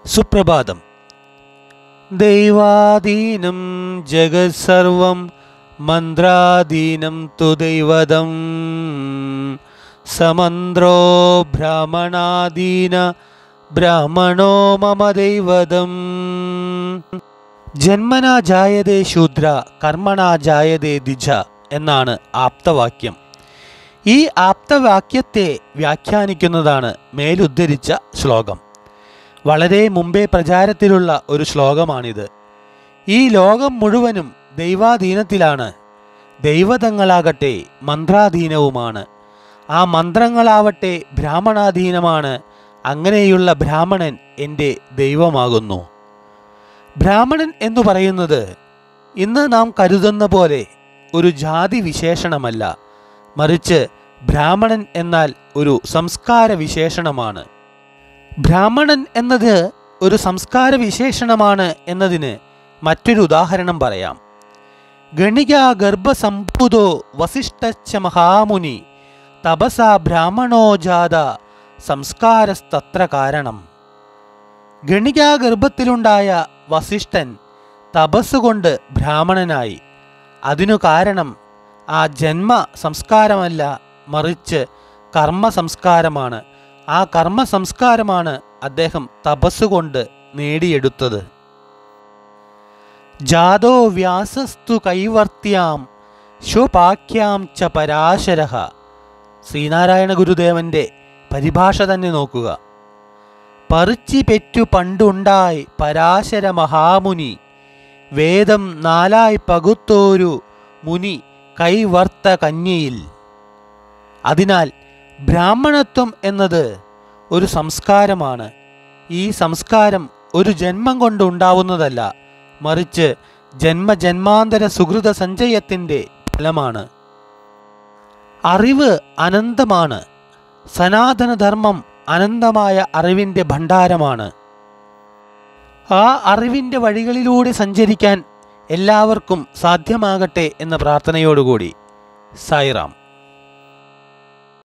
സുപ്രഭാതം ദൈവാധീനം ജഗത്സർവം മന്ത്രാധീനം തു ദൈവതം സമന്ത്രോ ബ്രാഹ്മണാധീന ബ്രാഹ്മണോ മമ ദൈവതം ജന്മനാ ജായതേ ശൂദ്ര കർമ്മണാ ജായതേ ദ്വിജ എന്നാണ് ആപ്തവാക്യം ഈ ആപ്തവാക്യത്തെ വ്യാഖ്യാനിക്കുന്നതാണ് മേലുദ്ധരിച്ച ശ്ലോകം വളരെ മുമ്പേ പ്രചാരത്തിലുള്ള ഒരു ശ്ലോകമാണിത് ഈ ലോകം മുഴുവനും ദൈവാധീനത്തിലാണ് ദൈവതങ്ങളാകട്ടെ മന്ത്രാധീനവുമാണ് ആ മന്ത്രങ്ങളാവട്ടെ ബ്രാഹ്മണാധീനമാണ് അങ്ങനെയുള്ള ബ്രാഹ്മണൻ എൻ്റെ ദൈവമാകുന്നു ബ്രാഹ്മണൻ എന്ന് പറയുന്നത് ഇന്ന് നാം കരുതുന്ന പോലെ ഒരു ജാതി വിശേഷണമല്ല മറിച്ച് ബ്രാഹ്മണൻ എന്നാൽ ഒരു സംസ്കാര വിശേഷണമാണ് ബ്രാഹ്മണൻ എന്നത് ഒരു സംസ്കാര വിശേഷണമാണ് എന്നതിന് മറ്റൊരു ഉദാഹരണം പറയാം ഗണിക ഗർഭസംഭൂതോ വസിഷ്ഠച്ച മഹാമുനി തപസ ബ്രാഹ്മണോ ജാത സംസ്കാരസ്തത്ര കാരണം ഗണികാ ഗർഭത്തിലുണ്ടായ വസിഷ്ഠൻ തപസ് കൊണ്ട് ബ്രാഹ്മണനായി അതിനു കാരണം ആ ജന്മ സംസ്കാരമല്ല മറിച്ച് കർമ്മ സംസ്കാരമാണ് ആ കർമ്മ സംസ്കാരമാണ് അദ്ദേഹം തപസ്സുകൊണ്ട് നേടിയെടുത്തത് ജാതോ വ്യാസസ്തു കൈവർത്തിയാം ശുപാഖ്യാം ച പരാശര ശ്രീനാരായണ ഗുരുദേവന്റെ പരിഭാഷ തന്നെ നോക്കുക പറിച്ചി പെറ്റു പണ്ടുണ്ടായി പരാശര മഹാമുനി വേദം നാലായി പകുത്തോരു മുനി കൈവർത്ത കന്യയിൽ അതിനാൽ ബ്രാഹ്മണത്വം എന്നത് ഒരു സംസ്കാരമാണ് ഈ സംസ്കാരം ഒരു ജന്മം കൊണ്ട് ഉണ്ടാവുന്നതല്ല മറിച്ച് ജന്മജന്മാന്തര സുഹൃത സഞ്ചയത്തിൻ്റെ ഫലമാണ് അറിവ് അനന്തമാണ് സനാതനധർമ്മം അനന്തമായ അറിവിൻ്റെ ഭണ്ഡാരമാണ് ആ അറിവിൻ്റെ വഴികളിലൂടെ സഞ്ചരിക്കാൻ എല്ലാവർക്കും സാധ്യമാകട്ടെ എന്ന പ്രാർത്ഥനയോടുകൂടി സായിറാം